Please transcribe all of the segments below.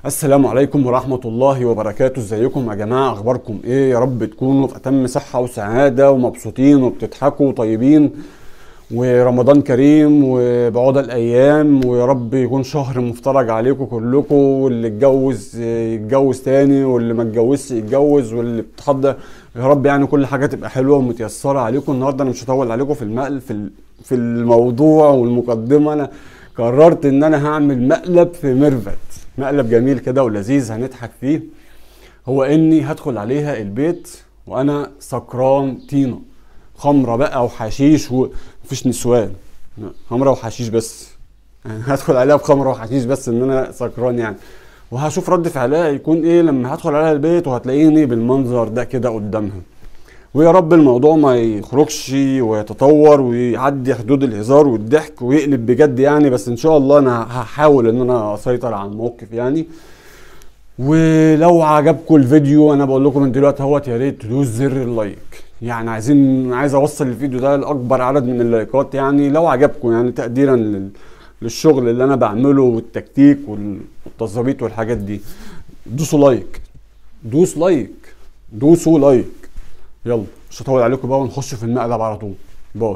السلام عليكم ورحمة الله وبركاته ازيكم يا جماعة اخباركم ايه يا رب تكونوا في اتم صحة وسعادة ومبسوطين وبتضحكوا وطيبين ورمضان كريم وبعود الايام ويا رب يكون شهر مفترج عليكم كلكم واللي اتجوز يتجوز تاني واللي ما اتجوزش يتجوز واللي بتحضر يا رب يعني كل حاجة تبقى حلوة ومتيسرة عليكم النهاردة انا مش هطول عليكم في المقل في ال- في الموضوع والمقدمة انا قررت ان انا هعمل مقلب في ميرفت مقلب جميل كده ولذيذ هنضحك فيه هو اني هدخل عليها البيت وانا سكران طينه خمره بقى وحشيش ومفيش نسوان خمره وحشيش بس يعني هدخل عليها بخمره وحشيش بس ان انا سكران يعني وهشوف رد فعلها يكون ايه لما هدخل عليها البيت وهتلاقيني بالمنظر ده كده قدامها ويا رب الموضوع ما يخرجش ويتطور ويعدي حدود الهزار والضحك ويقلب بجد يعني بس ان شاء الله انا هحاول ان انا اسيطر على الموقف يعني ولو عجبكم الفيديو انا بقول لكم من دلوقتي اهوت يا ريت تدوس زر اللايك يعني عايزين عايز اوصل الفيديو ده لاكبر عدد من اللايكات يعني لو عجبكم يعني تقديرا لل... للشغل اللي انا بعمله والتكتيك وال- والتظابيط والحاجات دي دوسوا لايك دوس لايك دوسوا لايك يلا مش هطول عليكم بقى ونخش في المقلب على طول باي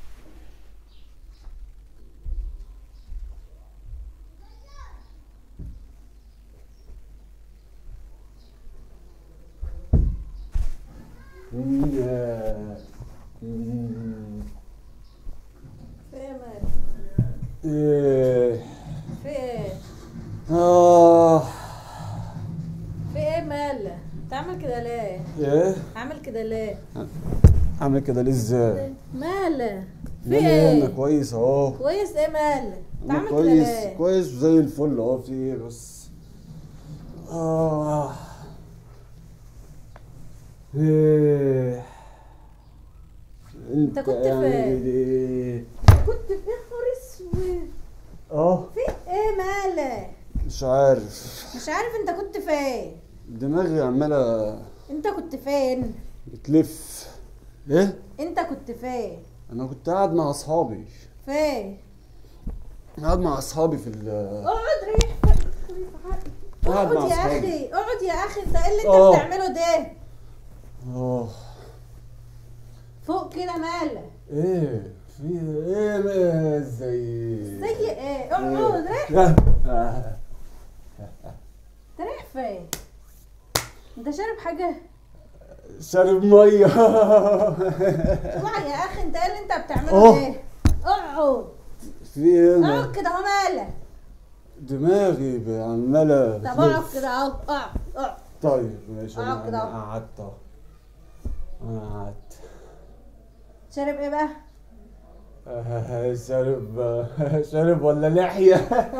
في ايه مالك؟ ايه في ايه؟ اه في ايه مالك؟ تعمل كده ليه؟ ايه عامل كده ليه؟ عامل كده ليه ازاي مالك؟ في مالي انا ايه؟ كويس اهو كويس ايه مالك؟ انا تعمل كده كويس ليه؟ كويس زي الفل اهو في ايه بس اه ايه انت كنت يعني فين؟ ايه كنت في نهار اسود اه في ايه مالك؟ مش عارف مش عارف انت كنت فين؟ دماغي عمالة انت كنت فين؟ بتلف ايه انت كنت فين؟ انا كنت قاعد مع اصحابي فين؟ قاعد مع اصحابي في ال اقعد ريح قاعد اقعد مع يا أصحابي. اخي اقعد يا اخي انت ايه اللي انت اه. بتعمله ده؟ اه فوق كده مالك؟ ايه في ايه ما ازاي زي ايه؟ اقعد ريح لا. آه. انت رايح فين؟ انت شارب حاجة؟ شارب ميه اوعى يا اخي انت ايه اللي انت بتعمله اه. ده؟ اقعد في ايه ما- اقعد كده اهو مالك دماغي عمالة طب اقعد كده اهو اقعد اقعد طيب ماشي اقعد انا كده أنا اهو. قعدت اهو انا قعدت شارب ايه بقى؟ آه، شارب شارب ولا لحية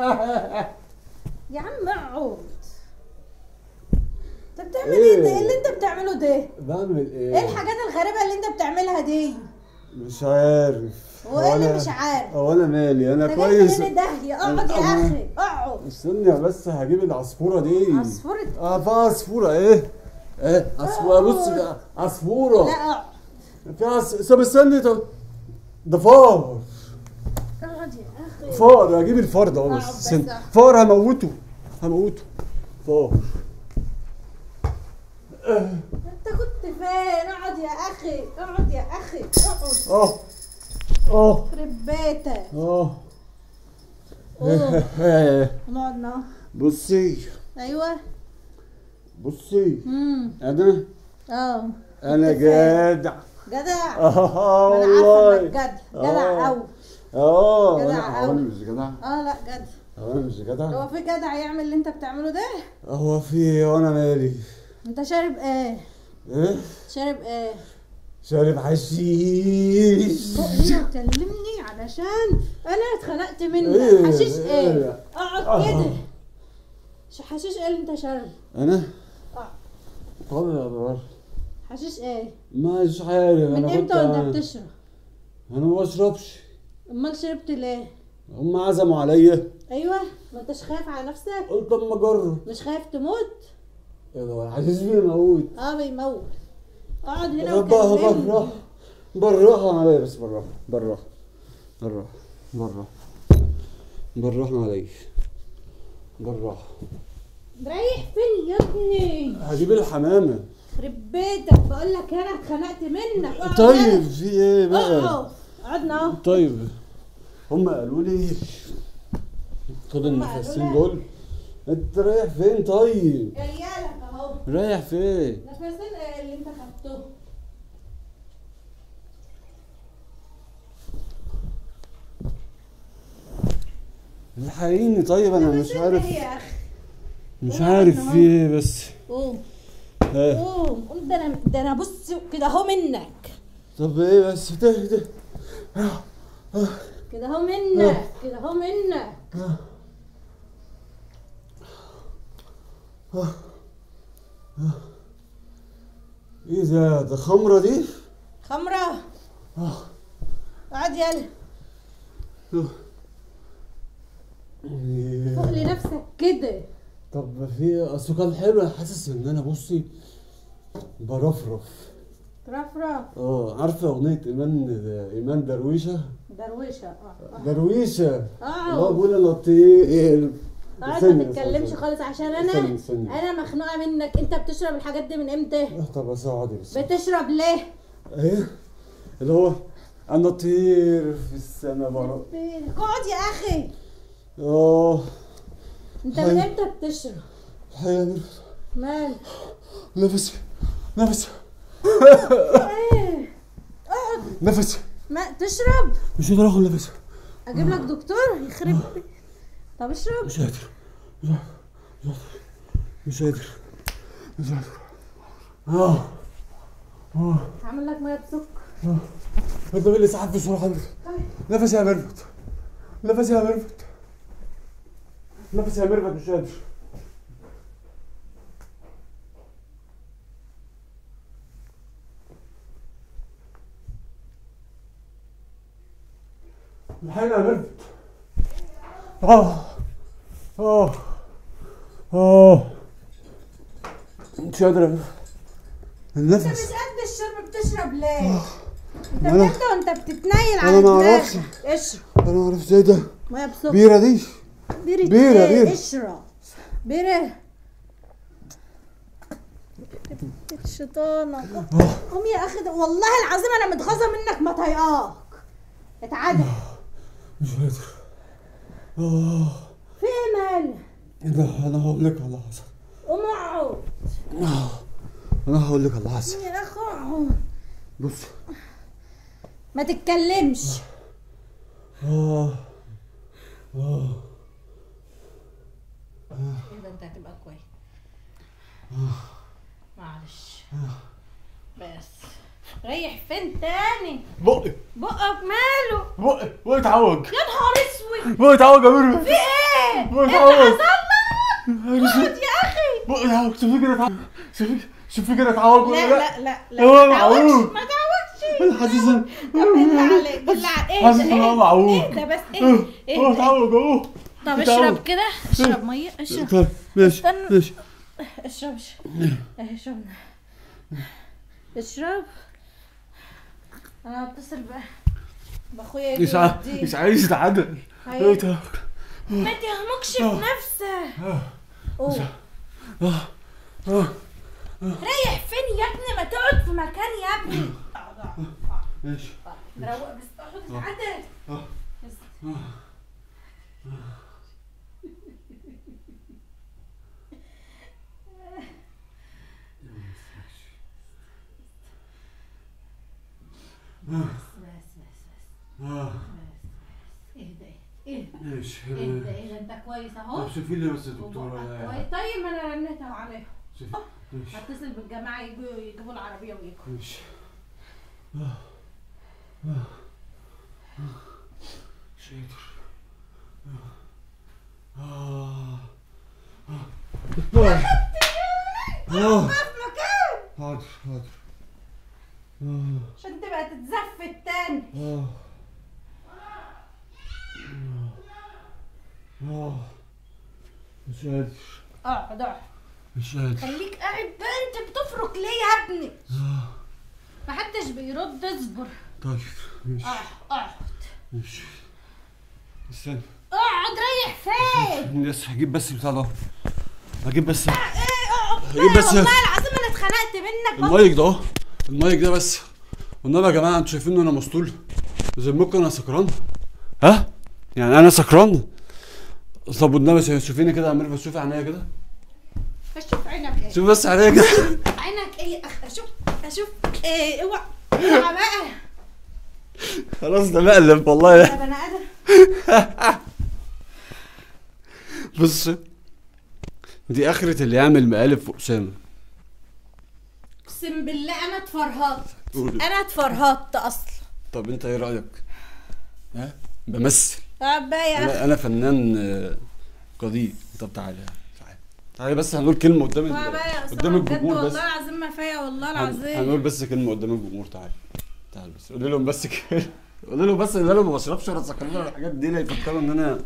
يا عم اقعد انت بتعمل ايه؟ ايه؟ ده ايه اللي انت بتعمله ده؟ بعمل ايه؟ ايه الحاجات الغريبة اللي انت بتعملها دي؟ مش عارف وايه اللي وأنا- مش عارف؟ هو انا مالي انا انت كويس جاي داهية اقعد يا أنا- اخي اقعد استني بس هجيب العصفورة دي عصفورة اه في عصفورة ايه؟ ايه عصفورة بص اقعد. عصفورة لا اقعد في عص... طب استني طب ده فار اقعد يا اخي فار هجيب الفار ده اهو اقعد بس بس استنى. اقعد. فار هموته هموته فار انت كنت فين؟ اقعد يا اخي اقعد يا اخي اقعد اه اه يخرب بيتك اه اوه نقعد نقعد بصي ايوه بصي امم انا اه انا كنت فين؟ جدع جدع اه ما انا عارفه والله انك جدع جدع آه. قوي اه جدع انا أوي. هو انا مش جدع اه لا جدع هو انا مش جدع هو في جدع يعمل اللي انت بتعمله ده هو في ايه وانا مالي انت شارب ايه ايه شارب ايه شارب حشيش فوق هنا وكلمني علشان انا اتخنقت منك إيه؟ حشيش ايه إيه؟ اقعد آه. كده ش- حشيش ايه اللي انت شاربه انا اه طب يا دار حشيش ايه مش عارف من انا كنت امتى وانت بتشرب انا ما بشربش امال شربت ليه هم عزموا عليا ايوه ما انتش خايف على نفسك قلت اما اجرب مش خايف تموت ايه ده الحشيش بيموت اه بيموت اقعد هنا ربها وكلمني بالراحة بالراحة عليا بس بالراحة بالراحة بالراحة بالراحة بالراحة عليا بالراحة رايح فين يا ابني هجيب الحمامه خرب بيتك بقول لك انا اتخنقت منك اقعد طيب في ايه يلا. بقى اقعد قعدنا اهو طيب هم قالوا لي خد هم النفسين قالوا دول انت رايح فين طيب جايالك اهو رايح فين نفسين اللي انت خدته الحقيني طيب انا مش نفسين عارف ايه يا اخي مش قوم عارف اهو. في ايه بس قوم ها قوم قوم ده انا ده انا بص كده اهو منك طب ايه بس تهدى كده اهو منك كده اهو منك ايه ده ده خمرة دي خمرة اقعد يلا فوق لنفسك كده طب في اصل كان حلو انا حاسس ان انا بصي برفرف رفرف اه عارفه اغنيه ايمان ايمان درويشه درويشة اه درويشه اه الله بقول لطيف اقعد ما تتكلمش خالص عشان انا استني، استني. انا مخنوقه منك انت بتشرب الحاجات دي من امتى طب بس اقعدي بس بتشرب ليه ايه اللي هو انا طير في السماء برا اقعد يا اخي اه انت من طيب. امتى بتشرب حيا مال نفسي نفسي ايه اقعد نفسي ما تشرب مش قادر اخد نفسي اجيب لك دكتور يخرب بي- طب اشرب مش قادر مش قادر مش قادر اه اه هعمل لك ميه بسكر انت مين اللي سحب في صورة حضرتك نفسي يا ميرفت نفسي يا ميرفت نفسي يا ميرفت مش قادر الحقيقة يا ميرفت اه اه اه مش قادر انت مش النفس قد الشرب بتشرب ليه انت أنا- من امتى وانت بتتنيل أنا على ما دماغك أعرفش. اشرب انا ما اعرفش ايه ده ميه بسكر بيرة دي بيرة بيرة، ايه؟ بيرة. اشرب بيرة الشيطانة قوم يا اخي ده والله العظيم انا متغاظة منك ما طايقاك اتعدل مش قادر اه في ايه مالك لا انا هقول لك على اللي حصل قوم اقعد انا هقول لك على اللي حصل يا اخي اقعد بص ما تتكلمش اه اه كده انت هتبقى كويس معلش بس ريح فين تاني بقي بقك ماله بقي بقي اتعوج يا نهار اسود بقي اتعوج يا ميرفت في ايه؟ بقي ايه اللي اتعوج حصل لك؟ اقعد يا اخي بقي اتعوج شوفي كده اتعوج شوفي شوفي كده اتعوج ولا لا لا لا لا هو لا ما تعوجش معوج. ما تعوجش انا حاسس ان طب بالله عليك بالله عليك ايه حاسس ده ان هو ايه معوج ايه ده بس ايه ايه هو ده؟ اتعوج اهو طب اتعوج. اشرب كده اشرب ميه اشرب طيب ماشي استنى. ماشي اشرب اشرب ايه اشرب اشرب انا هتصل بقى باخويا يجي مش عايز يوديه. مش عايز يتعدل هي- اتعوج. ما تهمكش في نفسك آه. قوم آه. آه. ريح فين يا ابني ما تقعد في مكان يا ابني اقعد اقعد اقعد. ماشي روق بس اقعد اتعدل آه. بس. بس بس بس آه. اهدى اهدى ماشي اهدى اهدى انت كويس اهو طب شوفي لي بس يا دكتورة وبقى لا كويس. طيب ما انا رنيت اهو عليهم شوفي ماشي هتصل بالجماعه يجوا يجيبوا العربيه ويجوا ماشي آه. آه. آه. مش قادر آه. آه. آه. آه. في مكان حاضر حاضر آه. عشان تبقى تتزفت تاني آه. آه. مش قادر اقعد اقعد مش قادر خليك قاعد بقى انت بتفرك ليه يا ابني آه. محدش بيرد اصبر طيب ماشي اقعد اقعد ماشي استنى اقعد ريح فين بس هجيب بس بتاع ده هجيب بس ايه هجيب بس والله العظيم انا اتخنقت منك والله. المايك ده اهو المايك ده بس والنبي يا جماعه انتوا شايفين ان انا مسطول ذمكم انا سكران ها يعني انا سكران طب والنبي شوفيني كده يا عمال بس شوفي عينيا كده اشوف عينك ايه شوفي بس عينيا كده عينك ايه أخ- اشوف اشوف ايه اوعى اوعى بقى خلاص ده مقلب والله يا بني ادم بص دي اخرة اللي يعمل مقالب في اسامه اقسم بالله انا اتفرهدت قولي. انا اتفرهدت اصلا طب انت ايه رايك ها بمثل بقى يا اخي انا انا فنان آه، قدير طب تعالى تعالى تعالى بس هنقول كلمه قدام ال- بقى يا قدام اسامه بجد الجمهور بس والله العظيم ما فيا والله هن- العظيم هنقول بس كلمه قدام الجمهور تعالى تعالى بس قول لهم بس كده قول لهم بس ان انا ما بشربش ولا سكرين ولا الحاجات دي لا يفكروا ان انا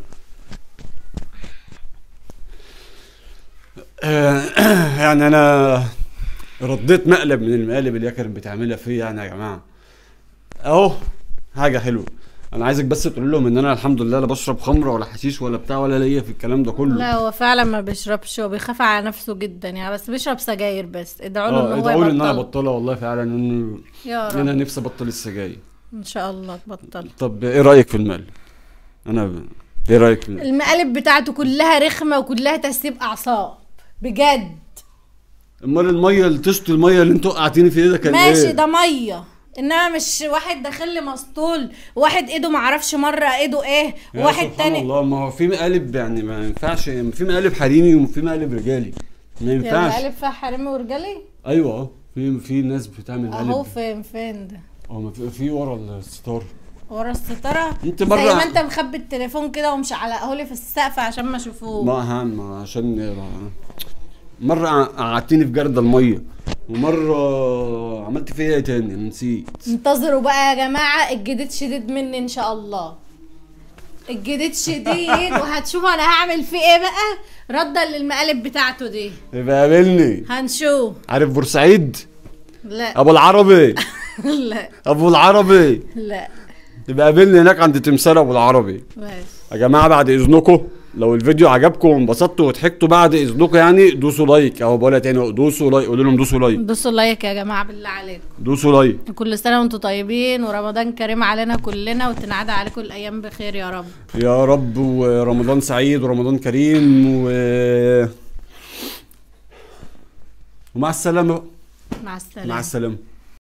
آه، يعني انا رديت مقلب من المقالب اللي هي كانت بتعملها فيا يعني يا جماعه اهو حاجه حلوه انا عايزك بس تقول لهم ان انا الحمد لله لا بشرب خمره ولا حشيش ولا بتاع ولا ليا في الكلام ده كله لا هو فعلا ما بيشربش هو بيخاف على نفسه جدا يعني بس بيشرب سجاير بس ادعوا له اه ان هو ادعوا لي ان انا يبطل بطلها والله فعلا ان يا إن انا رب نفسي ابطل السجاير ان شاء الله تبطل طب ايه رايك في المقلب انا ب... ايه رايك في المقلب المقالب بتاعته كلها رخمه وكلها تسيب اعصاب بجد امال الميه اللي تشطي الميه اللي انت وقعتيني فيه ده كان ماشي ايه ده ميه انما مش واحد داخل لي مسطول واحد ايده معرفش مره ايده ايه يا واحد سبحان تاني الله ما هو في مقالب يعني ما ينفعش يعني في مقالب حريمي وفي مقالب رجالي ما يا ينفعش مقالب فيها حريمي ورجالي ايوه اه في في ناس بتعمل اهو مقالب فين فين ده اه ما في في ورا الستار ورا الستاره انت زي مرة- ما انت مخبي التليفون كده ومشعلقه لي في السقف عشان ما اشوفوه ما ها ما عشان مرة قعدتني في جردل المية ومرة عملت فيها ايه تاني انا نسيت انتظروا بقى يا جماعه الجديد شديد مني ان شاء الله الجديد شديد وهتشوفوا انا هعمل فيه ايه بقى ردا للمقالب بتاعته دي يبقى قابلني هنشوف عارف بورسعيد لا ابو العربي لا ابو العربي لا يبقى قابلني هناك عند تمثال ابو العربي ماشي يا جماعه بعد اذنكم لو الفيديو عجبكم وانبسطتوا وضحكتوا بعد اذنكم يعني دوسوا لايك اهو بقولها تاني دوسوا لايك قولوا لهم دوسوا لايك دوسوا لايك يا جماعه بالله عليكم دوسوا لايك كل سنه وانتم طيبين ورمضان كريم علينا كلنا وتنعاد عليكم الايام بخير يا رب يا رب ورمضان سعيد ورمضان كريم و ومع السلامه مع السلامه مع السلامه